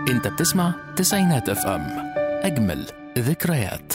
انت بتسمع تسعينات اف ام اجمل ذكريات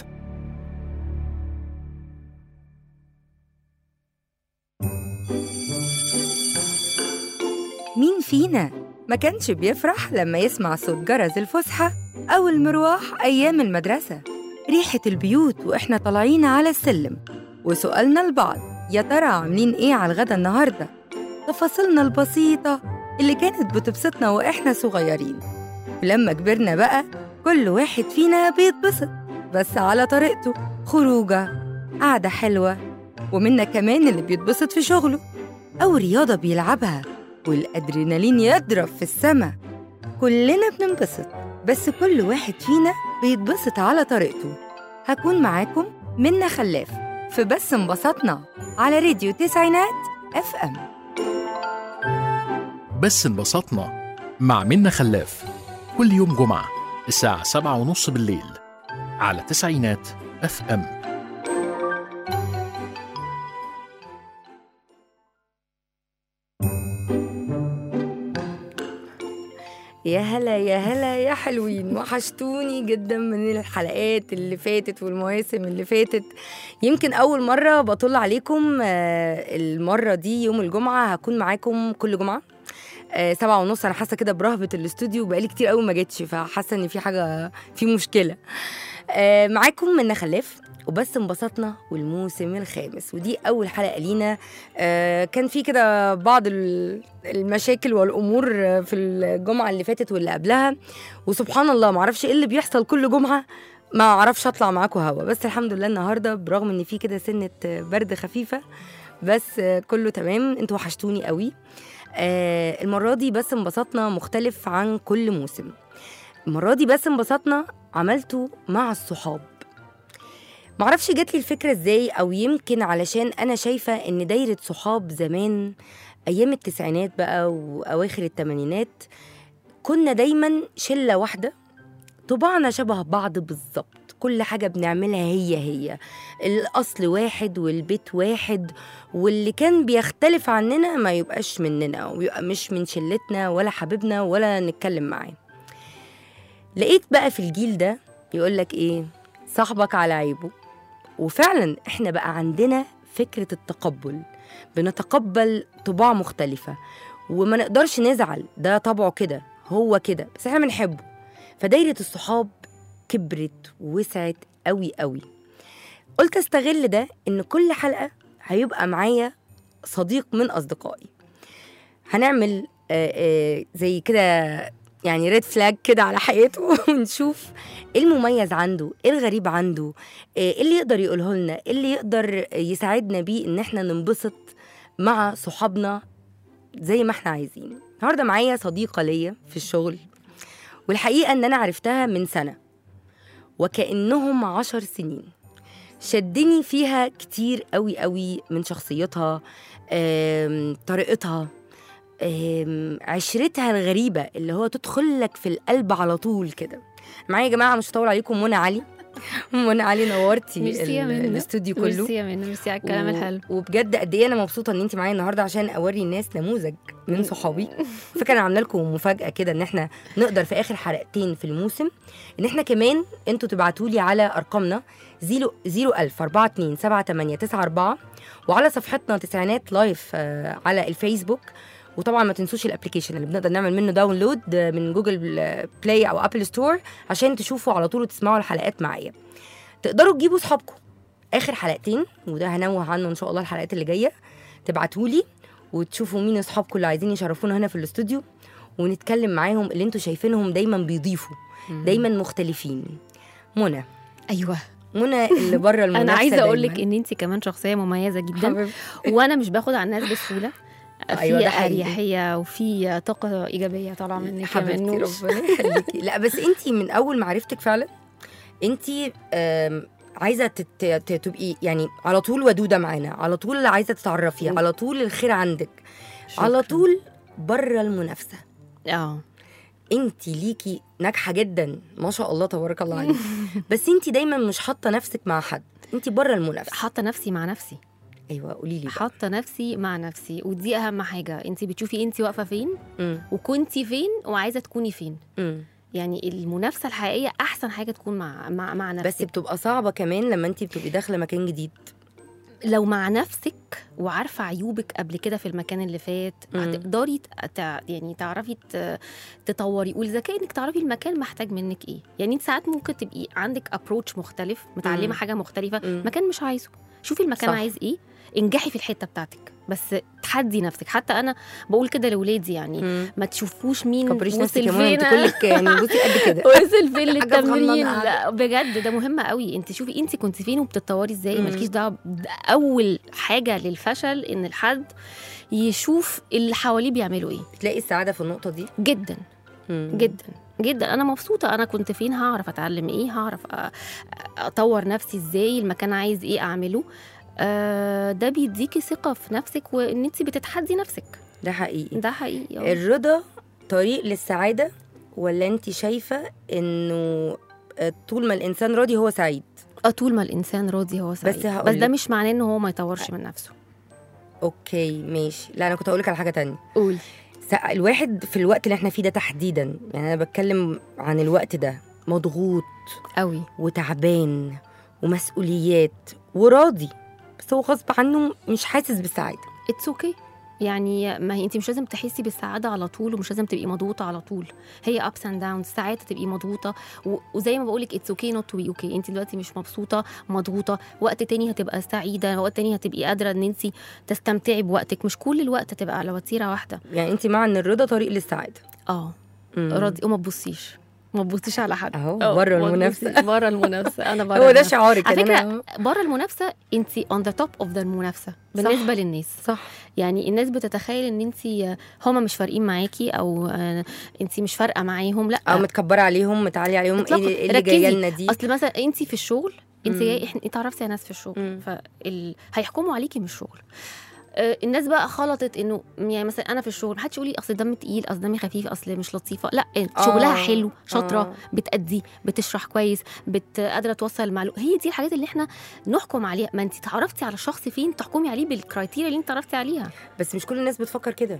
مين فينا ما كانش بيفرح لما يسمع صوت جرس الفسحة أو المروح أيام المدرسة ريحة البيوت وإحنا طالعين على السلم وسؤالنا لبعض يا ترى عاملين إيه على الغدا النهاردة تفاصيلنا البسيطة اللي كانت بتبسطنا وإحنا صغيرين ولما كبرنا بقى كل واحد فينا بيتبسط بس على طريقته خروجة قعدة حلوة ومنا كمان اللي بيتبسط في شغله أو رياضة بيلعبها والأدرينالين يضرب في السما كلنا بننبسط بس كل واحد فينا بيتبسط على طريقته هكون معاكم منا خلاف في بس انبسطنا على راديو تسعينات اف ام بس انبسطنا مع منا خلاف كل يوم جمعة الساعة سبعة ونص بالليل على تسعينات اف ام يا هلا يا هلا يا حلوين وحشتوني جدا من الحلقات اللي فاتت والمواسم اللي فاتت يمكن أول مرة بطل عليكم آه، المرة دي يوم الجمعة هكون معاكم كل جمعة آه، سبعة ونص أنا حاسة كده برهبة الاستوديو بقالي كتير قوي ما جيتش فحاسة إن في حاجة في مشكلة آه، معاكم من خلاف وبس انبسطنا والموسم الخامس ودي اول حلقه لينا آه، كان في كده بعض ال- المشاكل والامور آه، في الجمعه اللي فاتت واللي قبلها وسبحان الله ما اعرفش ايه اللي بيحصل كل جمعه ما اعرفش اطلع معاكم هوا بس الحمد لله النهارده برغم ان في كده سنه آه، برد خفيفه بس آه، كله تمام انتوا وحشتوني قوي آه، المره دي بس انبسطنا مختلف عن كل موسم المره دي بس انبسطنا عملته مع الصحاب معرفش جات لي الفكرة ازاي أو يمكن علشان أنا شايفة إن دايرة صحاب زمان أيام التسعينات بقى وأواخر التمانينات كنا دايما شلة واحدة طباعنا شبه بعض بالظبط كل حاجة بنعملها هي هي الأصل واحد والبيت واحد واللي كان بيختلف عننا ما يبقاش مننا ويبقى مش من شلتنا ولا حبيبنا ولا نتكلم معاه لقيت بقى في الجيل ده يقولك ايه صاحبك على عيبه وفعلا احنا بقى عندنا فكرة التقبل بنتقبل طباع مختلفة وما نقدرش نزعل ده طبعه كده هو كده بس احنا بنحبه فدايرة الصحاب كبرت ووسعت قوي قوي قلت استغل ده ان كل حلقة هيبقى معايا صديق من اصدقائي هنعمل آه، آه، زي كده يعني ريد فلاج كده على حياته ونشوف ايه المميز عنده ايه الغريب عنده ايه اللي يقدر يقوله لنا ايه اللي يقدر يساعدنا بيه ان احنا ننبسط مع صحابنا زي ما احنا عايزين النهارده معايا صديقه ليا في الشغل والحقيقه ان انا عرفتها من سنه وكانهم عشر سنين شدني فيها كتير قوي قوي من شخصيتها آم، طريقتها آم، عشرتها الغريبة اللي هو تدخل لك في القلب على طول كده معايا يا جماعة مش هطول عليكم منى علي منى علي نورتي ميرسي يا ال- منى. الاستوديو كله ميرسي يا منى ميرسي على الكلام و- الحلو وبجد قد ايه انا مبسوطه ان انت معايا النهارده عشان اوري الناس نموذج من صحابي فكره انا عامله لكم مفاجاه كده ان احنا نقدر في اخر حلقتين في الموسم ان احنا كمان انتوا تبعتوا لي على ارقامنا 01000 42 78 94 وعلى صفحتنا تسعينات لايف آه، على الفيسبوك وطبعا ما تنسوش الابلكيشن اللي بنقدر نعمل منه داونلود آه، من جوجل آه، بلاي او ابل ستور عشان تشوفوا على طول وتسمعوا الحلقات معايا تقدروا تجيبوا صحابكم اخر حلقتين وده هنوه عنه ان شاء الله الحلقات اللي جايه تبعتولي وتشوفوا مين اصحابكم اللي عايزين يشرفونا هنا في الاستوديو ونتكلم معاهم اللي انتوا شايفينهم دايما بيضيفوا دايما مختلفين منى ايوه منى اللي بره المنافسه انا عايزه اقول لك دايماً. ان انت كمان شخصيه مميزه جدا حبيبتي. وانا مش باخد على الناس بسهوله أيوة، ده في حقيقي. اريحيه وفي طاقه ايجابيه طالعه منك يا حبيبتي منوش ربنا يخليكي لا بس انت من اول ما عرفتك فعلا انت عايزه تت- ت- تبقي يعني على طول ودوده معانا على طول عايزه تتعرفي على طول الخير عندك على شكراً. طول بره المنافسه اه انت ليكي ناجحه جدا ما شاء الله تبارك الله عليك بس انت دايما مش حاطه نفسك مع حد انت بره المنافسه حاطه نفسي مع نفسي ايوه قولي لي بقى حاطه نفسي مع نفسي ودي اهم حاجه انت بتشوفي انت واقفه فين مم. وكنتي فين وعايزه تكوني فين مم. يعني المنافسه الحقيقيه احسن حاجه تكون مع مع مع نفسك بس بتبقى صعبه كمان لما انت بتبقي داخله مكان جديد لو مع نفسك وعارفه عيوبك قبل كده في المكان اللي فات مم. هتقدري ت- تع- يعني تعرفي ت- تطوري والذكاء انك تعرفي المكان محتاج منك ايه يعني انت ساعات ممكن تبقي عندك ابروتش مختلف متعلمه مم. حاجه مختلفه مم. مكان مش عايزه شوفي المكان صح. عايز ايه انجحي في الحته بتاعتك بس تحدي نفسك حتى انا بقول كده لاولادي يعني مم. ما تشوفوش مين كبريش نفسك وصل يا منى انت فين كلك يعني بصي قد كده وصل فين حاجة للتمرين صغننة لا بجد ده مهم قوي انت شوفي انت كنت فين وبتتطوري ازاي مم. مالكيش دعوه ده اول حاجه للفشل ان الحد يشوف اللي حواليه بيعملوا ايه بتلاقي السعاده في النقطه دي جدا مم. جدا جدا انا مبسوطه انا كنت فين هعرف اتعلم ايه هعرف أ- اطور نفسي ازاي المكان عايز ايه اعمله آه ده بيديكي ثقه في نفسك وان انت بتتحدي نفسك ده حقيقي ده حقيقي آه. الرضا طريق للسعاده ولا انت شايفه انه آه، طول ما الانسان راضي هو سعيد آه، طول ما الانسان راضي هو سعيد بس, هقول بس ده لك- مش معناه ان هو ما يطورش من نفسه اوكي ماشي لا انا كنت هقولك على حاجه تانية قول س- الواحد في الوقت اللي احنا فيه ده تحديدا يعني انا بتكلم عن الوقت ده مضغوط قوي وتعبان ومسؤوليات وراضي بس هو غصب عنه مش حاسس بالسعاده اتس اوكي يعني ما هي انت مش لازم تحسي بالسعاده على طول ومش لازم تبقي مضغوطه على طول هي ابس اند داونز ساعات تبقي مضغوطه و... وزي ما بقول لك اتس اوكي نوت تو بي اوكي انت دلوقتي مش مبسوطه مضغوطه وقت تاني هتبقى سعيده وقت تاني هتبقي قادره ان انت تستمتعي بوقتك مش كل الوقت تبقى على وتيره واحده يعني انت مع ان الرضا طريق للسعاده اه مم. راضي وما تبصيش ما تبصيش على حد اهو آه، بره ما المنافسه تبصيش بره المنافسه انا بره هو ده المنافسة. شعارك على يعني فكرة أنا- بره المنافسه انت اون ذا توب اوف ذا المنافسه بالنسبه للناس صح يعني الناس بتتخيل ان انت هما مش فارقين معاكي او انت مش فارقه معاهم لا او متكبره عليهم متعاليه عليهم ايه إطلاقاً. اللي- إيه اللي جايه ركزي. لنا دي اصل مثلا انت في الشغل انت مم. جاي احنا اتعرفتي على ناس في الشغل مم. فال... هيحكموا عليكي من الشغل آه، الناس بقى خلطت انه يعني مثلا انا في الشغل محدش يقول لي اصل دمي تقيل اصل دمي خفيف اصل مش لطيفه لا آه. شغلها حلو شاطره آه. بتأدي بتشرح كويس بت... قادره توصل المعلومه هي دي الحاجات اللي احنا نحكم عليها ما انت تعرفتي على الشخص فين تحكمي عليه بالكرايتيريا اللي انت تعرفتي عليها بس مش كل الناس بتفكر كده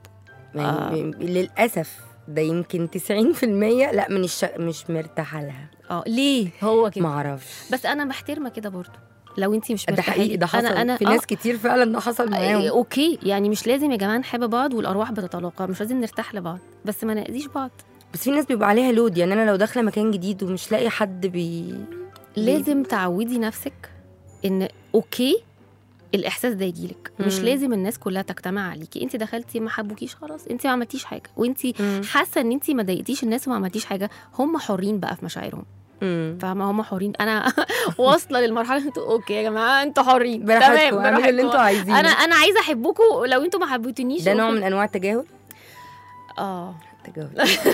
آه. يعني للاسف ده يمكن 90% لا من الش... مش مرتاحه لها اه ليه هو كده ما اعرفش بس انا محترمه كده برضو لو انت مش ده مرتاحه حقيقي لي. ده حصل انا انا في آه، ناس كتير فعلا ده حصل آه، معاهم اوكي يعني مش لازم يا جماعه نحب بعض والارواح بتتلاقى مش لازم نرتاح لبعض بس ما نأذيش بعض بس في ناس بيبقى عليها لود يعني انا لو داخله مكان جديد ومش لاقي حد بي لازم تعودي نفسك ان اوكي الاحساس ده يجيلك مش مم. لازم الناس كلها تجتمع عليكي انت دخلتي ما حبوكيش خلاص انت ما عملتيش حاجه وانت مم. حاسه ان انت ما ضايقتيش الناس وما عملتيش حاجه هم حرين بقى في مشاعرهم مم. فاهمه هم حرين انا واصله للمرحله انتوا اوكي يا جماعه انتوا حرين براحتكم تمام اعملوا اللي انتوا براحتكم. عايزينه انا انا عايزه احبكم لو انتوا ما حبيتونيش ده نوع أوكي. من انواع التجاهل اه التجاهل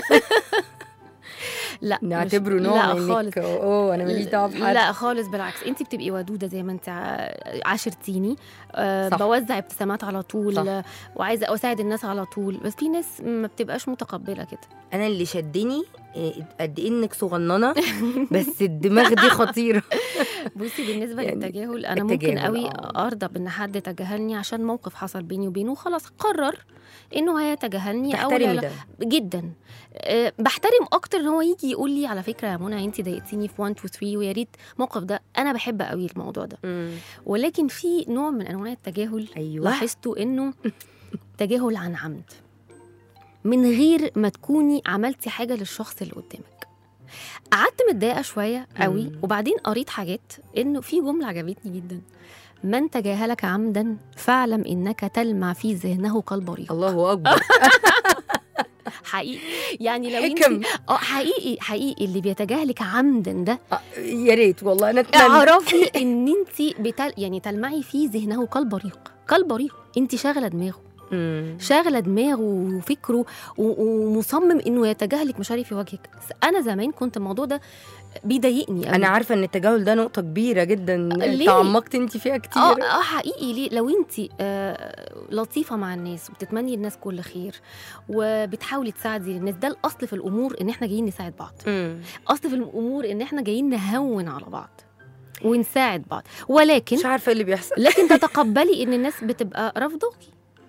لا مش- نعتبره نوع لا من خالص انك اوه انا ماليش دعوه بحد لا خالص بالعكس انت بتبقي ودوده زي ما انت ع- عاشرتيني أه صح. بوزع ابتسامات على طول صح. آه، وعايزه اساعد الناس على طول بس في ناس ما بتبقاش متقبله كده انا اللي شدني إيه، قد ايه انك صغننه بس الدماغ دي خطيره بصي بالنسبه يعني للتجاهل انا ممكن التجاهل، قوي آه. ارضى بان حد تجاهلني عشان موقف حصل بيني وبينه وخلاص قرر انه هيتجاهلني او تحترمي لا ده جدا أه بحترم اكتر ان هو يجي يقول لي على فكره يا منى انت ضايقتيني في 1 2 3 ويا ريت الموقف ده انا بحب قوي الموضوع ده مم. ولكن في نوع من انواع التجاهل ايوه لاحظته انه تجاهل عن عمد من غير ما تكوني عملتي حاجه للشخص اللي قدامك قعدت متضايقه شويه قوي مم. وبعدين قريت حاجات انه في جمله عجبتني جدا من تجاهلك عمدا فاعلم انك تلمع في ذهنه كالبريق الله اكبر حقيقي يعني لو حكم انت اه حقيقي حقيقي اللي بيتجاهلك عمدا ده آه، يا ريت والله انا اتمنى اعرفي ان انت بتل... يعني تلمعي في ذهنه كالبريق كالبريق انت شاغله دماغه مم. شاغله دماغه وفكره و- ومصمم انه يتجاهلك مش عارف يواجهك بس انا زمان كنت الموضوع ده بيضايقني قوي انا عارفه ان التجاهل ده نقطه كبيره جدا ليه؟ تعمقت انت فيها كتير اه اه حقيقي ليه لو انت آه لطيفه مع الناس وبتتمني الناس كل خير وبتحاولي تساعدي الناس ده الاصل في الامور ان احنا جايين نساعد بعض مم. اصل في الامور ان احنا جايين نهون على بعض ونساعد بعض ولكن مش عارفه ايه اللي بيحصل لكن تتقبلي ان الناس بتبقى رافضاكي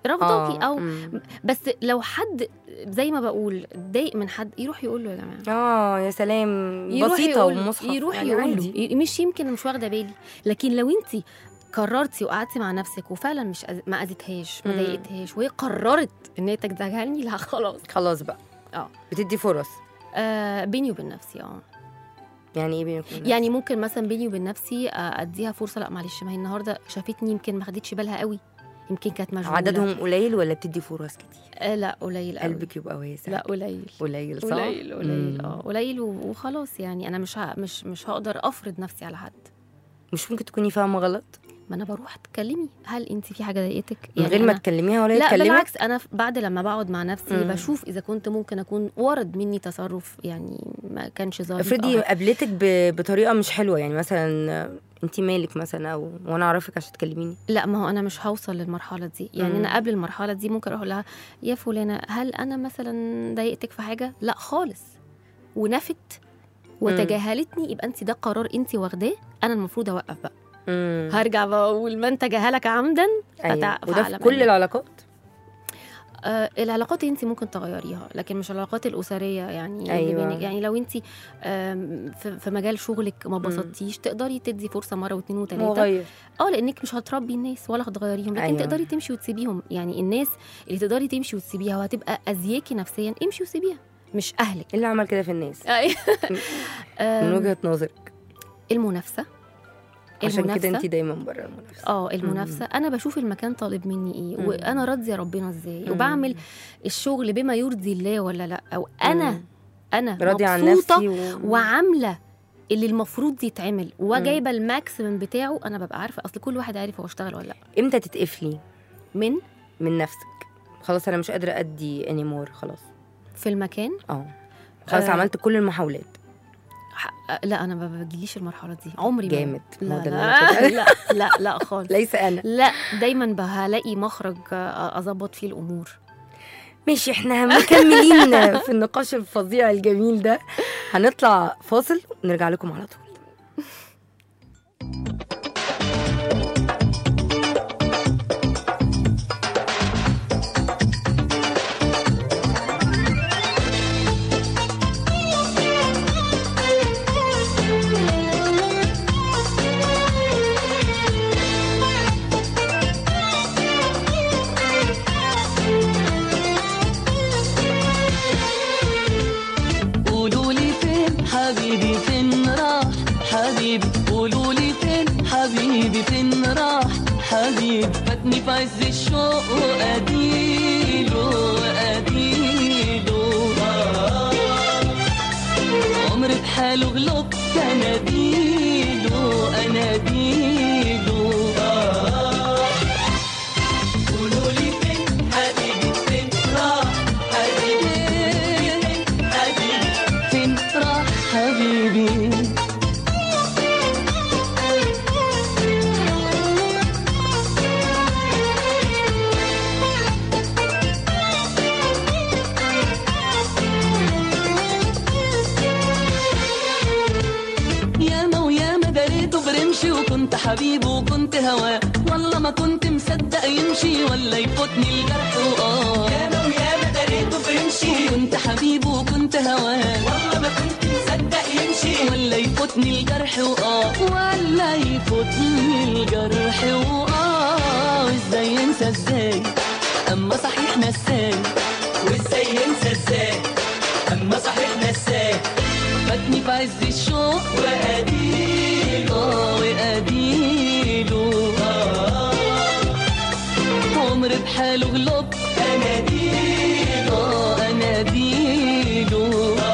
رافضاكي او مم. بس لو حد زي ما بقول اتضايق من حد يروح يقول له يا جماعه اه يا سلام يروح بسيطه يقول ومصحف يروح يعني يقول عادي. له ي- مش يمكن مش واخده بالي لكن لو انت قررتي وقعدتي مع نفسك وفعلا مش أز... ما اذيتهاش ما مم. ضايقتهاش وهي قررت ان هي تتجاهلني لا خلاص خلاص بقى اه بتدي فرص آه بيني وبين نفسي اه يعني ايه بينك وبين يعني ممكن مثلا بيني وبين نفسي آه، اديها فرصه لا معلش ما هي النهارده شافتني يمكن ما خدتش بالها قوي يمكن كانت نفسك؟ مشغوله عددهم قليل ولا بتدي فرص كتير آه لا قليل قوي قلبك يبقى واسع لا قليل قليل صح قليل قليل مم. اه قليل و- وخلاص يعني انا مش ه... مش مش هقدر افرض نفسي على حد مش ممكن تكوني فاهمه غلط ما انا بروح تكلمي هل انت في حاجه ضايقتك من غير ما أنا... تكلميها ولا لا تكلمك بالعكس انا ف- بعد لما بقعد مع نفسي مم. بشوف اذا كنت ممكن اكون ورد مني تصرف يعني ما كانش ظريف افرضي أو قابلتك ب- بطريقه مش حلوه يعني مثلا انت مالك مثلا او وانا اعرفك عشان تكلميني لا ما هو انا مش هوصل للمرحله دي يعني مم. انا قبل المرحله دي ممكن اروح لها يا فلانه هل انا مثلا ضايقتك في حاجه لا خالص ونفت وتجاهلتني يبقى انت ده قرار انت واخداه انا المفروض اوقف بقى امم هرجع بقى اقول من تجاهلك عمدا ايوه فتع- وده في فعلا كل يعني. العلاقات آه العلاقات انت ممكن تغيريها لكن مش العلاقات الاسريه يعني اللي أيوة. بينك يعني لو انت آم، في في مجال شغلك ما بسطتيش تقدري تدي فرصه مره واثنين وثلاثه مغير اه لانك مش هتربي الناس ولا هتغيريهم لكن أيوة. تقدري تمشي وتسيبيهم يعني الناس اللي تقدري تمشي وتسيبيها وهتبقى اذياكي نفسيا امشي وسيبيها مش اهلك ايه اللي عمل كده في الناس أيوة. من آم، وجهه نظرك المنافسه عشان كده المنافسة. انت دايما بره المنافسه اه المنافسه انا بشوف المكان طالب مني ايه مم. وانا راضيه ربنا ازاي مم. وبعمل الشغل بما يرضي الله ولا لا او انا مم. انا راضيه عن مبسوطة نفسي و... وعامله اللي المفروض يتعمل وجايبه الماكسيمم بتاعه انا ببقى عارفه اصل كل واحد عارف هو اشتغل ولا لا امتى تتقفلي من من نفسك خلاص انا مش قادره ادي انيمور خلاص في المكان اه خلاص آه. عملت كل المحاولات ح- لا انا ما بجيليش المرحله دي عمري ما جامد ما هو لا ده اللي أنا كنت- لا, لا لا لا خالص ليس انا لا دايما ب- هلاقي مخرج آه، اظبط فيه الامور ماشي احنا مكملين في النقاش الفظيع الجميل ده هنطلع فاصل ونرجع لكم على طول قولوا لي فين حبيبي فين راح حبيبي قولوا لي فين حبيبي فين راح حبيبي فاتني في عز الشوق واديله واديله عمر بحاله غلب اناديله اناديله قولوا لي فين حبيبي فين راح حبيبي حبيبي فين راح حبيبي ياما وياما دريته برمشي وكنت حبيبه وكنت هواه والله ما كنت مصدق يمشي ولا يفوتني الجرح واه ياما وياما دريته برمشي وكنت حبيبه وكنت هواه والله ما كنت مصدق يمشي ولا يفوتني الجرح واه ولا يفوتني الجرح واه ازاي ينسى ازاي اما صحيح نساي وازاي ينسى ازاي اما صحيح نساي فاتني في عز الشوق واديله آه واديله عمر بحاله غلب اناديله آه اناديله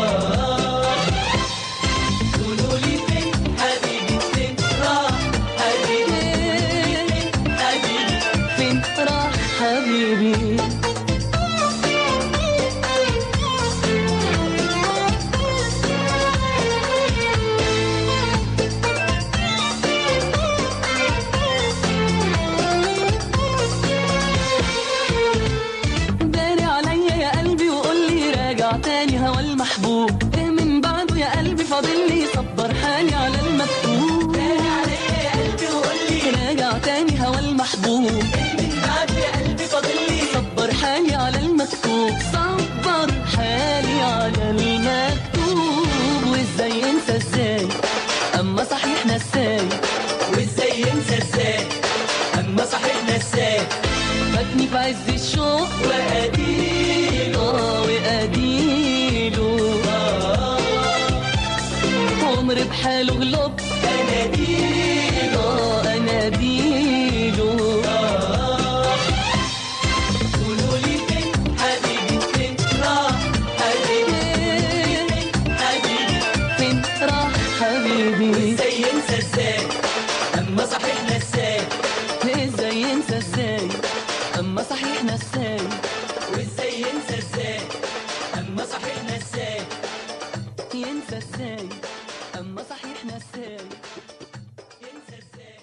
قولوا لي فين حبيبي فين راح حبيبي حبيبي فين راح حبيبي داري عليا يا قلبي وقول لي راجع تاني هوا المحبوب ايه من بعده يا قلبي فاضل لي صبر حالي على المكتوب داري عليا يا قلبي وقول لي راجع تاني هوا المحبوب ايه من بعده يا قلبي فاضل لي صبر حالي على المكتوب وازاي انسى ازاي اما صحيح نساي وازاي انسى ازاي اما صحيح نساي فاتني في عز الشوق واديله اه واديله عمر بحاله غلب اناديله اه اناديله قولوا لي فين حبيبي فين راح حبيبي حبيبي فين راح حبيبي ازاي ينسى ازاي اما صحيح نساي ازاي ينسى ازاي اما صحيح نساي وازاي ينسى ازاي اما صحيح نساي ينسى ازاي اما صحيح نساي ينسى ازاي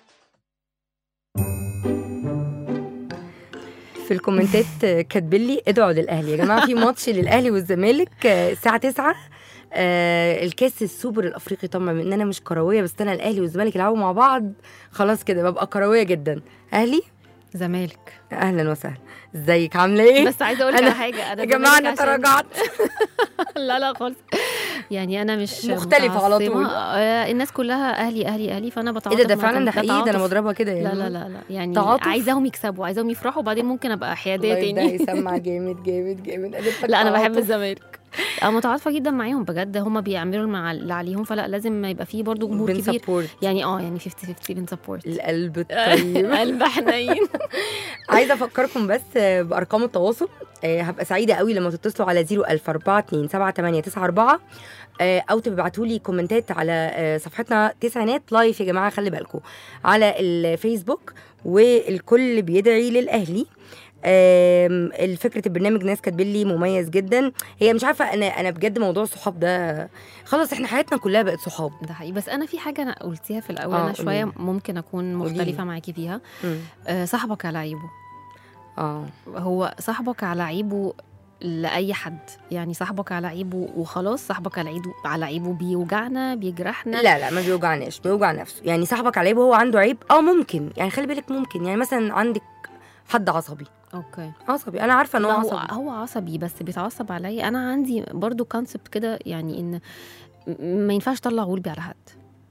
في الكومنتات كاتبين لي ادعوا للاهلي يا جماعه في ماتش للاهلي والزمالك آه، الساعه 9 آه الكاس السوبر الافريقي طبعا ان انا مش كرويه بس انا الاهلي والزمالك يلعبوا مع بعض خلاص كده ببقى كرويه جدا اهلي زمالك اهلا وسهلا ازيك عامله ايه بس عايزه اقول لك أنا- على حاجه انا يا جماعه انا زمالك عشان- تراجعت لا لا خالص يعني انا مش مختلفة على متعصبة. طول. آه، الناس كلها اهلي اهلي اهلي فانا ايه بتعاطف ده ده مع فعلا ده ده حقيقي ده انا تعاطف. بضربها كده يعني لا لا لا لا يعني تعاطف؟ عايزاهم يكسبوا عايزاهم يفرحوا وبعدين ممكن ابقى حياديه الله ده تاني يسمع جامد جامد جامد قلبتك لا انا بحب تعاطف. الزمالك انا متعاطفه جدا معاهم بجد هم بيعملوا مع اللي عليهم فلا لازم يبقى فيه برضو جمهور كبير بنسبورت يعني اه يعني 50 50 بنسبورت القلب الطيب قلب حنين عايزه افكركم بس آه، بارقام التواصل آه، هبقى سعيده قوي لما تتصلوا على 004278994 آه، او تبعتوا لي كومنتات على آه، صفحتنا تسعينات لايف يا جماعه خلي بالكم على الفيسبوك والكل بيدعي للاهلي آم، الفكرة البرنامج ناس كاتبين لي مميز جدا هي مش عارفه انا انا بجد موضوع الصحاب ده خلاص احنا حياتنا كلها بقت صحاب ده حقيقي بس انا في حاجه انا قلتيها في الاول آه، انا شويه قوليلي. ممكن اكون قوليلي. مختلفه معاكي فيها مم. آه، صاحبك على عيبه اه هو صاحبك على عيبه لاي حد يعني صاحبك على عيبه وخلاص صاحبك على عيبه على عيبه بيوجعنا بيجرحنا لا لا ما بيوجعناش بيوجع نفسه يعني صاحبك على عيب وهو عنده عيب اه ممكن يعني خلي بالك ممكن يعني مثلا عندك حد عصبي اوكي عصبي انا عارفه ان لا هو هو عصبي هو عصبي بس بيتعصب عليا انا عندي برضو كونسبت كده يعني ان م- ما ينفعش اطلع غلبي على حد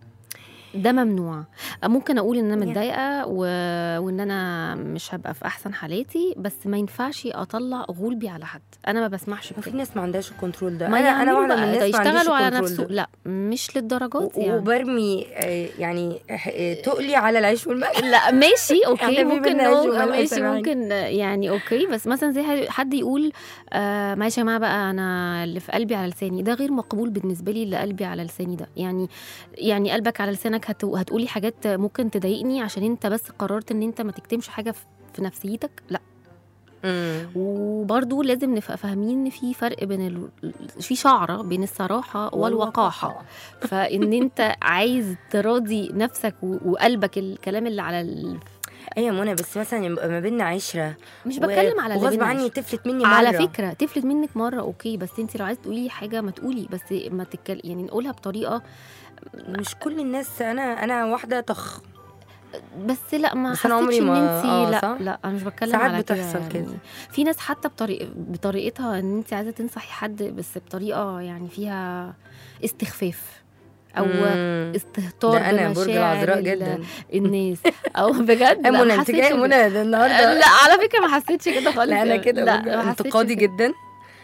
ده ممنوع ممكن اقول ان انا Yeah. متضايقه و... وان انا مش هبقى في احسن حالاتي بس ما ينفعش اطلع غلبي على حد انا ما بسمحش ما في بكده ناس ما عندهاش الكنترول ده ما انا انا يعملوا واحده من بقى، الناس ما عنديش يشتغلوا على الكنترول نفسه ده. لا مش للدرجات و- يعني وبرمي آه، يعني آه، تقلي على العيش والملح لا ماشي إحنا اوكي في ممكن بينا عيش نقول وملح ماشي سامعين. ممكن يعني اوكي بس مثلا زي حد يقول آه معلش يا جماعه بقى انا اللي في قلبي على لساني ده غير مقبول بالنسبه لي اللي قلبي على لساني ده يعني يعني قلبك على لسانك هت... هتقولي حاجات ممكن تضايقني عشان انت بس قررت ان انت ما تكتمش حاجه في- في نفسيتك لا مم. وبرضو لازم نبقى فاهمين ان في فرق بين ال... في شعره بين الصراحه والوقاحه فان انت عايز تراضي نفسك و... وقلبك الكلام اللي على ال... ايوه يا منى بس مثلا يبقى ما بيننا عشره مش و- بتكلم على اللي وغصب بينا عني عشرة. تفلت مني مره على فكره تفلت منك مره اوكي بس انت لو عايزه تقولي حاجه ما تقولي بس ما تتكلم يعني نقولها بطريقه مش كل الناس انا انا واحده طخ بس لا ما بس أنا حسيتش عمري ان ما- انت آه، لا صح؟ لا انا مش بتكلم ساعات على كده بتحصل يعني. كده. في ناس حتى بطريق بطريقتها ان انت عايزه تنصحي حد بس بطريقه يعني فيها استخفاف او مم. استهتار ده انا برج بمشاعر العذراء ال- جدا الناس او بجد يا لا، منى ما انت حسيتش جايه كده. منى ده النهارده لا على فكره ما حسيتش كده خالص لا انا كده لا برج ما حسيتش انتقادي كده. جدا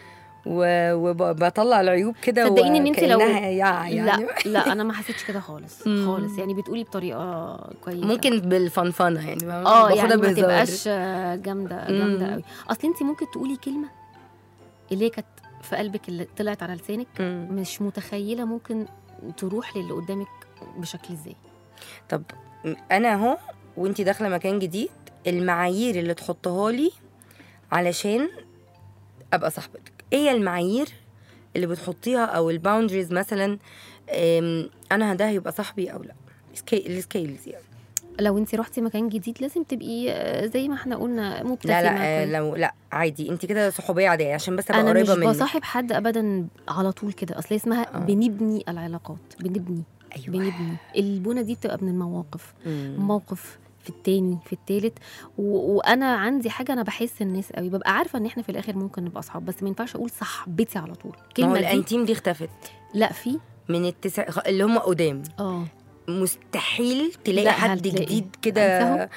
و- وبطلع العيوب كده صدقيني إن أنت لو- وكأنها يع يعني لا لا انا ما حسيتش كده خالص مم. خالص يعني بتقولي بطريقه كويسه ممكن بالفنفنه يعني فاهمة؟ اه باخدها يعني ما بهزار. تبقاش جامده جامده مم. قوي اصل انت ممكن تقولي كلمه اللي هي كانت في قلبك اللي طلعت على لسانك مم. مش متخيله ممكن تروح للي قدامك بشكل ازاي طب انا اهو وانتي داخله مكان جديد المعايير اللي تحطها لي علشان ابقى صاحبتك ايه هي المعايير اللي بتحطيها او الباوندريز مثلا أم، انا ده هيبقى صاحبي او لا سكي- السكيلز يعني لو انت رحتي مكان جديد لازم تبقي آه، زي ما احنا قلنا مبتسمه لا لا آه، كويس. لو لا عادي انت كده صحوبيه عاديه عشان بس ابقى انا مش قريبه منك بصاحب حد ابدا على طول كده اصل هي اسمها آه. بنبني العلاقات بنبني ايوه بنبني البنى دي بتبقى من المواقف مم. موقف في التاني في التالت و... وانا عندي حاجه انا بحس الناس قوي ببقى عارفه ان احنا في الاخر ممكن نبقى اصحاب بس ما ينفعش اقول صاحبتي على طول ما هو الكلمه دي الانتيم دي اختفت لا في من التسع خ- اللي هم قدام اه مستحيل تلاقي لا، حد هتلاقي. جديد كده أنساهم؟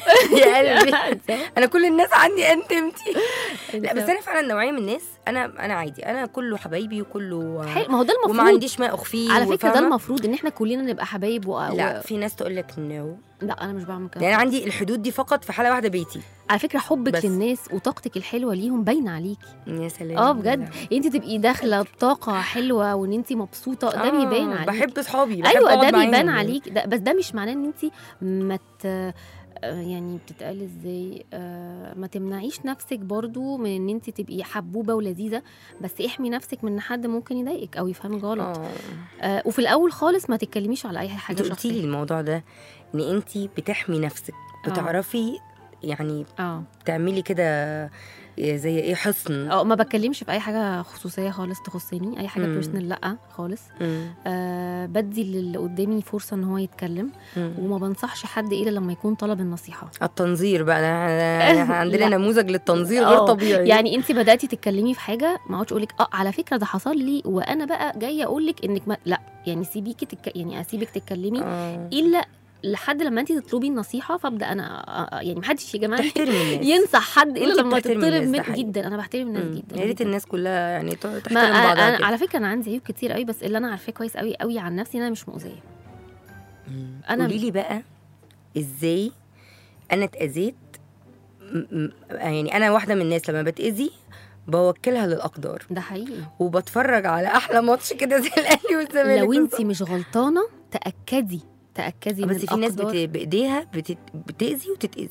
يا قلبي انا كل الناس عندي انتمتي لا بس أنساهم. انا فعلا نوعيه من الناس انا انا عادي انا كله حبايبي وكله حلو ما هو ده وما المفروض عنديش ما اخفيه على فكره ده وفاهمة؟ المفروض ان احنا كلنا نبقى حبايب و... لا و... في ناس تقول لك نو لا انا مش بعمل كده يعني أنا عندي الحدود دي فقط في حاله واحده بيتي على فكره حبك بس. للناس وطاقتك الحلوه ليهم باينه عليكي يا سلام اه بجد انت تبقي داخله بطاقه حلوه وان انت مبسوطه ده آه، بيبان عليكي بحب اصحابي بحب ايوه أقعد ده معاهم بيبان يعني. عليك ده بس ده مش معناه ان انت ما ت... آه، يعني بتتقال ازاي آه، ما تمنعيش نفسك برضو من ان انت تبقي حبوبه ولذيذه بس احمي نفسك من إن حد ممكن يضايقك او يفهمك غلط اه آه وفي الاول خالص ما تتكلميش على اي حاجه انت قلتي لي شخصيه الموضوع ده ان انت بتحمي نفسك آه. بتعرفي يعني اه تعملي كده زي ايه حصن اه ما بتكلمش في اي حاجه خصوصيه خالص تخصني اي حاجه مم. بيرسونال لا خالص مم. آه بدي للي قدامي فرصه ان هو يتكلم مم. وما بنصحش حد الا لما يكون طلب النصيحه التنظير بقى ده- إحنا عندنا لا. نموذج للتنظير غير آه، طبيعي يعني انت بداتي تتكلمي في حاجه ما اقعدش اقول لك اه على فكره ده حصل لي وانا بقى جايه اقول لك انك ما لا يعني سيبيكي تك... يعني اسيبك تتكلمي آه. الا لحد لما انت تطلبي النصيحه فابدا انا آه، آه، يعني محدش يا جماعه تحترمي الناس ينصح حد الا وانتي لما بتحترمي تطلب الناس، ده من حقيقي. جدا انا بحترم الناس مم. جدا يا ريت جداً. الناس كلها يعني ت- ما تحترم بعضها أنا كده على فكره انا عندي عيوب كتير قوي بس اللي انا عارفاه كويس قوي قوي عن نفسي ان انا مش مؤذيه أنا- قولي لي بقى ازاي انا اتاذيت م- م- يعني انا واحده من الناس لما بتاذي بوكلها للاقدار ده حقيقي وبتفرج على احلى ماتش كده زي الاهلي والزمالك لو انت بالظبط. مش غلطانه تاكدي تاكدي بس من في ناس الأقدار. بت... بايديها بت... بتاذي وتتاذي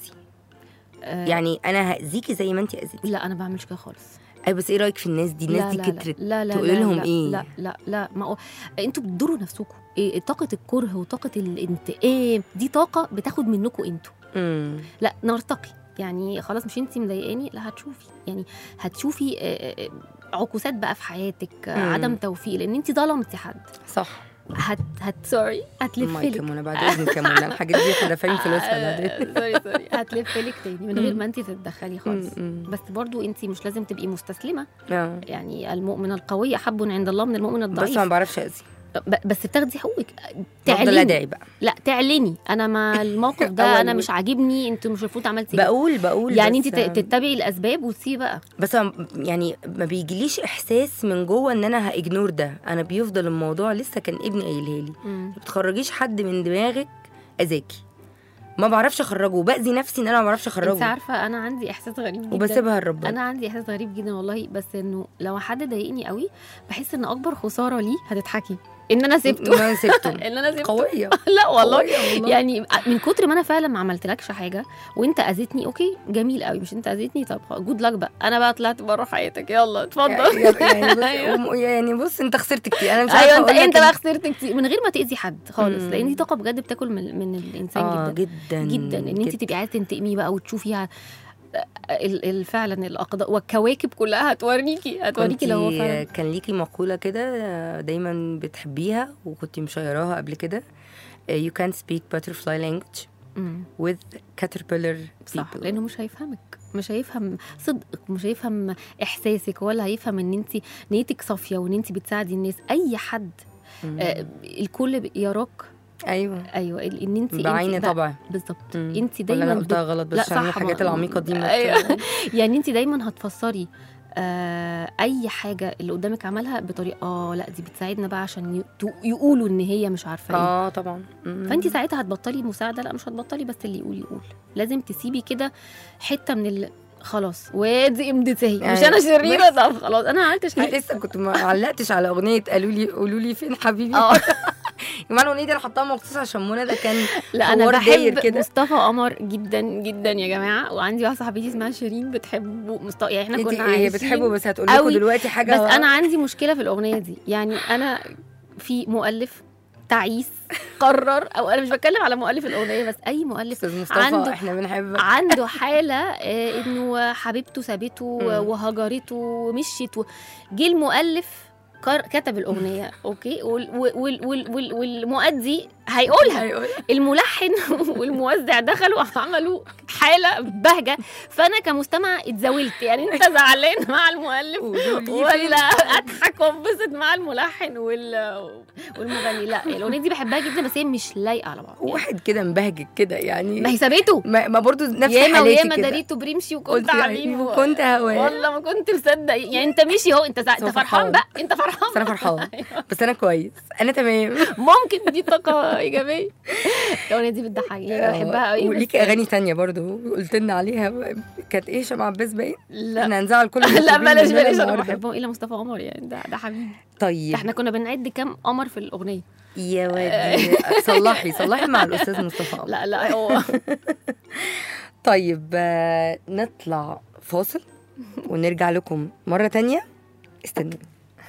آه يعني انا هاذيكي زي ما انت اذيتي لا انا بعملش كده خالص اي بس ايه رايك في الناس دي الناس دي لا لا كترت لا لا تقولي لا لهم لا ايه لا لا لا ما هو انتوا بتضروا نفسكم إيه طاقه الكره وطاقه الانتقام دي طاقه بتاخد منكم انتوا امم لا نرتقي يعني خلاص مش انت مضايقاني لا هتشوفي يعني هتشوفي آه، آه، عكوسات بقى في حياتك آه، مم. عدم توفيق لان انت ظلمتي حد صح هت هت سوري هتلف ماي لك كمونه بعد اذنك يا منى الحاجات دي احنا دافعين فلوسها بعدين سوري سوري هتلف لك تاني من غير ما انت تتدخلي خالص مم. بس برضو انت مش لازم تبقي مستسلمه اه يعني المؤمن القوي احب عند الله من المؤمن بس الضعيف ما بعرفش اذي ب- بس بتاخدي حقوقك بفضل تعلني ادعي بقى لا تعلني انا ما الموقف ده أول انا ما- مش عاجبني انت مش المفروض عملتي كده. بقول بقول يعني بس- انت ت- تتبعي الاسباب وتسيبي بقى بس أنا يعني ما بيجيليش احساس من جوه ان انا هاجنور ده انا بيفضل الموضوع لسه كان ابني قايلها لي ما بتخرجيش حد من دماغك اذاكي ما بعرفش اخرجه وباذي نفسي ان انا ما بعرفش انت اخرجه عارفه انا عندي احساس غريب جدا وبسيبها لربنا انا عندي احساس غريب جدا والله بس انه لو حد ضايقني قوي بحس ان اكبر خساره ليه هتضحكي ان انا سبته ما سبته ان انا سبته قويه لا والله قوية والله. يعني من كتر ما انا فعلا ما عملتلكش حاجه وانت اذيتني اوكي جميل قوي مش انت اذيتني طب جود لك بقى انا بقى طلعت بره حياتك يلا اتفضل يعني بص, أيوة. يعني بص انت خسرت كتير انا مش عارفه ايوه انت أقول لك انت إن- بقى خسرت كتير من غير ما تاذي حد خالص مم. لان دي طاقه بجد بتاكل من من الانسان اه جدا جدا جدا ان انت جداً. تبقي عايزه تنتقمي بقى وتشوفيها ال- ال- فعلا الاقدار والكواكب كلها هتوريكي هتوريكي لو هو كنتي- فعلا كان ليكي مقولة كده دايما بتحبيها وكنت مشيراها قبل كده you can't speak butterfly language مم. with caterpillar صح people لانه مش هيفهمك مش هيفهم صدقك مش هيفهم احساسك ولا هيفهم ان انت نيتك صافيه وان انت بتساعدي الناس اي حد مم. آه الكل ب- يراك ايوه ايوه ال- ان انت بعين طبع بالظبط مم. انت ولا انا دايما قلتها غلط لا، بس عشان صح، الحاجات ما- العميقة دي ما أيوة. ت- يعني انت دايما هتفسري آه اي حاجه اللي قدامك عملها بطريقه اه لا دي بتساعدنا بقى عشان ي- تو- يقولوا ان هي مش عارفه ايه اه طبعا مم. فانت ساعتها هتبطلي مساعده لا مش هتبطلي بس اللي يقول يقول لازم تسيبي كده حته من ال... خلاص وادي امضتي مش أيوة. انا شريره طب خلاص انا ما عملتش حاجه لسه كنت ما علقتش على اغنيه قالوا لي قولوا لي فين حبيبي اه يا جماعه الاغنيه دي انا حطاها مخصوص عشان منى ده كان لا انا حوار داير بحب كده. مصطفى قمر جدا جدا يا جماعه وعندي واحده صاحبتي اسمها شيرين بتحبه مصطفى يعني احنا انت كنا هي عايشين بتحبه بس هتقول لكم قوي. دلوقتي حاجه بس انا عندي مشكله في الاغنيه دي يعني انا في مؤلف تعيس قرر او انا مش بتكلم على مؤلف الاغنيه بس اي مؤلف استاذ مصطفى عنده- احنا بنحبك عنده حاله آه، انه حبيبته سابته مم. وهجرته ومشيت و... جه المؤلف كر- كتب الاغنيه اوكي وال وال وال وال والمؤدي هيقولها هيقول الملحن والموزع دخلوا عملوا حاله بهجه فانا كمستمع اتزاولت يعني انت زعلان مع المؤلف قولوا لي ولا اضحك وانبسط مع الملحن وال والمغني لا الاغنيه دي بحبها جدا بس هي مش لايقه على بعض واحد كده مبهجك كده يعني ما هي سابته ما, ما برضه نفس ياما حالاتي وياما كده دريته برمشي وكنت قلت يعني حبيبي و- وكنت هواه والله ما كنت مصدق يعني انت مشي اهو انت سع- بس انت هو فرحان فرحان. بقى انت فرحان بس انا فرحان بس انا كويس انا تمام ممكن دي طاقه ايجابيه الاغنيه دي بتضحكني يعني بحبها قوي وليكي اغاني تانية برضه قلت لنا عليها كانت ايه شمع عباس باين لا احنا هنزعل كل لا المطربين بلاش مننا بلاش انا النهاردة. بحبهم الا مصطفى قمر يعني ده ده حبيبي طيب احنا كنا بنعد كام قمر في الاغنيه يا وادي صلحي صلحي مع الاستاذ مصطفى قمر. لا لا هو طيب آه، نطلع فاصل ونرجع لكم مرة تانية استنوا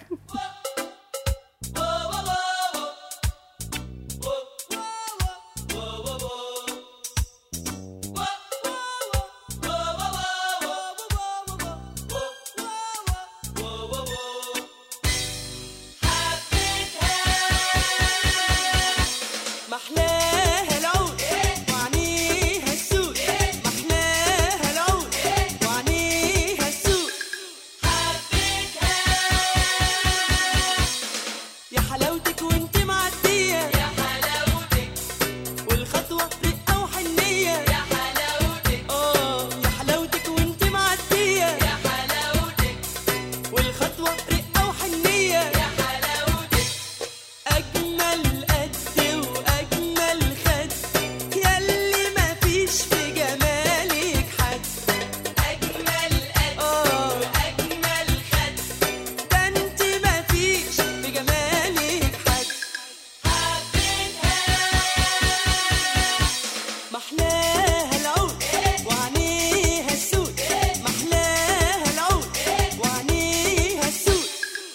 محلاها العود وعنيها السود محلاها العود وعنيها السود يا حلاوتك وانت معدية يا حلاوتك والخطوة رقة وحنية يا حلاوتك اه يا حلاوتك وانت معدية يا حلاوتك والخطوة رقة وحنية يا حلاوتك أجمل قد وأجمل خد ياللي مفيش في جمالك حد أجمل قد وأجمل خد ده انت مفيش في جمالك حد محلاها العود وعنيها السود محلاها العود وعنيها السود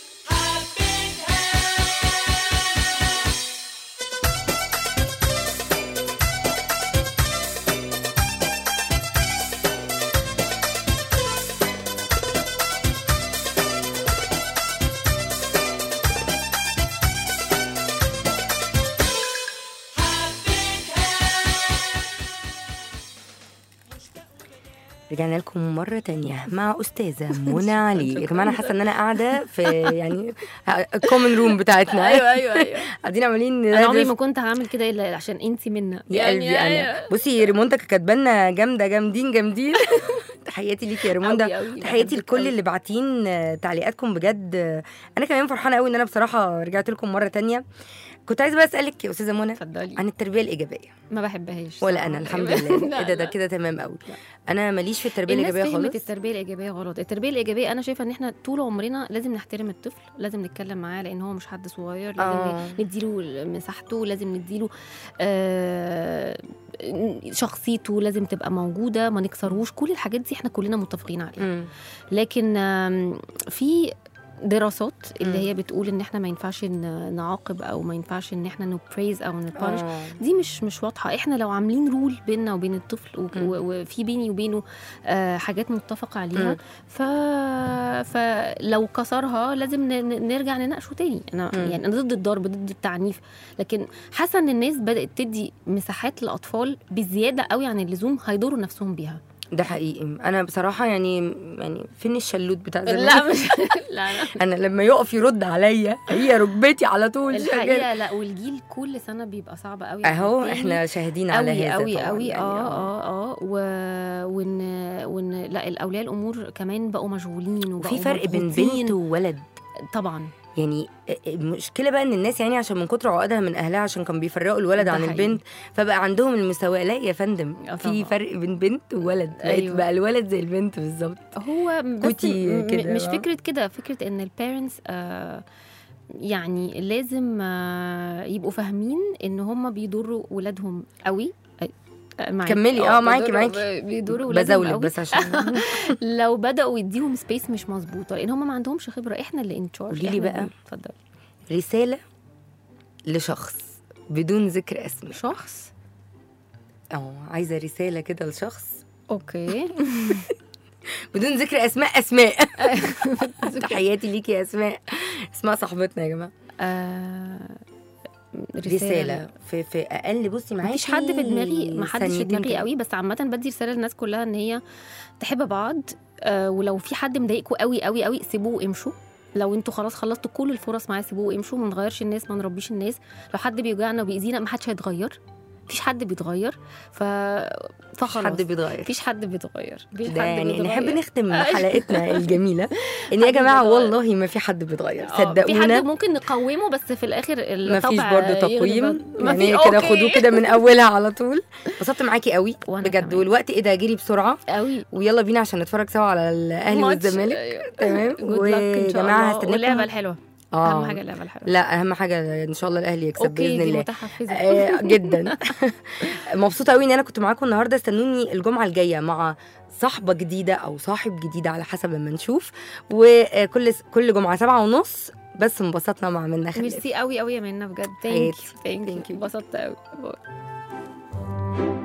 رجعنا لكم مرة تانية مع أستاذة منى علي يا جماعة أنا حاسة إن أنا قاعدة في يعني الكومن روم بتاعتنا ايوه ايوه ايوه قاعدين عمالين انا عمري ندردش. ما كنت هعمل كده الا عشان انت منا يا قلبي انا بصي ريموندا كانت كاتبانا جامده جامدين جامدين تحياتي ليكي يا أوي ريموندا أوي، تحياتي بحبك لكل أوي. اللي باعتين آه، تعليقاتكم بجد آه، انا كمان فرحانه قوي ان انا بصراحه رجعت لكم مره تانية كنت عايزه بقى اسالك يا استاذه منى اتفضلي عن التربيه الايجابيه ما بحبهاش ولا صراحة. انا الحمد لله لا، ايه ده ده لا. كده تمام قوي لا. انا ماليش في التربيه الناس الايجابيه فهمت خالص التربيه الايجابيه غلط التربيه الايجابيه انا شايفه ان احنا طول عمرنا لازم نحترم الطفل لازم نتكلم معاه لان هو مش حد صغير لازم آه. نديله مساحته لازم نديله آه شخصيته لازم تبقى موجوده ما نكسروش كل الحاجات دي احنا كلنا متفقين عليها مم. لكن آم، في دراسات اللي مم. هي بتقول ان احنا ما ينفعش ن- نعاقب او ما ينفعش ان احنا نبريز او نبارش آه. دي مش مش واضحه احنا لو عاملين رول بيننا وبين الطفل و- مم. و- وفي بيني وبينه آه حاجات متفق عليها مم. ف... فلو كسرها لازم ن- ن- نرجع نناقشه تاني انا مم. يعني انا ضد الضرب ضد التعنيف لكن حاسه ان الناس بدات تدي مساحات للاطفال بزياده قوي عن اللزوم هيضروا نفسهم بيها ده حقيقي انا بصراحه يعني يعني فين الشلوت بتاع زمان لا مش لا لا انا لما يقف يرد عليا هي ركبتي على طول شغالة. الحقيقه لا والجيل كل سنه بيبقى صعب قوي عن اهو التاني. احنا شاهدين على قوي هذا قوي طبعاً قوي يعني اه اه اه و... وان وان لا الاولياء الامور كمان بقوا مشغولين وبقوا وفي فرق بين مضغوطين. بنت وولد طبعا يعني المشكله بقى ان الناس يعني عشان من كتر عقدها من اهلها عشان كانوا بيفرقوا الولد ده عن حقيقي. البنت فبقى عندهم المساواه لا يا فندم آه في طبعاً. فرق بين بنت وولد بقت أيوة. بقى الولد زي البنت بالظبط هو بس كوتي م- كده مش بقى. فكره كده فكره ان البيرنتس آه يعني لازم آه يبقوا فاهمين ان هم بيضروا ولادهم قوي آه، معاكي. كملي، آه، معاكي، بيضروا- معاكي. بيضروا ولادهم بزولك قوي. بس عشان لو بداوا يديهم سبيس مش مظبوطه لان هم ما عندهمش خبره احنا اللي ان قولي لي بقى. اتفضلي رساله لشخص بدون ذكر اسماء شخص اه عايزه رساله كده لشخص اوكي بدون ذكر اسماء اسماء تحياتي ليكي يا اسماء اسمها صاحبتنا يا جماعه آه رساله في في اقل بصي معاكي مفيش حد في دماغي ما حدش في ثانيتين دماغي كده. قوي بس عامه بدي رساله للناس كلها ان هي تحب بعض آه ولو في حد مضايقكوا قوي قوي قوي سيبوه وامشوا لو انتوا خلاص خلصتوا كل الفرص معاه سيبوه وامشوا ما نغيرش الناس ما نربيش الناس لو حد بيوجعنا وبيأذينا ما حدش هيتغير مفيش حد بيتغير ف فخلاص حد بيتغير مفيش حد بيتغير مفيش ده حد يعني نحب بيتغير. نختم أيوة. حلقتنا الجميله ان يا حد جماعه بيتغير. والله ما في حد بيتغير آه، في حد صدقونا ممكن نقومه بس في الاخر ما فيش الطبع برضه تقويم يغلب. ما يعني في كده أوكي. خدوه كده من اولها على طول انبسطت معاكي قوي وأنا بجد كمان. والوقت ايه ده جري بسرعه قوي ويلا بينا عشان نتفرج سوا على الاهلي ماتش. والزمالك أيوة. تمام Good luck إن شاء وجماعه الله. واللعبه هستناكم الحلوه اه اهم حاجه اللعبه الحلوه لا اهم حاجه ان شاء الله الاهلي يكسب اوكي باذن دي الله متحفزه آه، جدا مبسوطه قوي ان انا كنت معاكم النهارده استنوني الجمعه الجايه مع صاحبه جديده او صاحب جديد على حسب ما نشوف وكل كل جمعه سبعة ونص بس انبسطنا مع منى خليل ميرسي قوي قوي يا منى بجد ثانك حياتي. يو ثانك Thank you. يو انبسطت قوي باي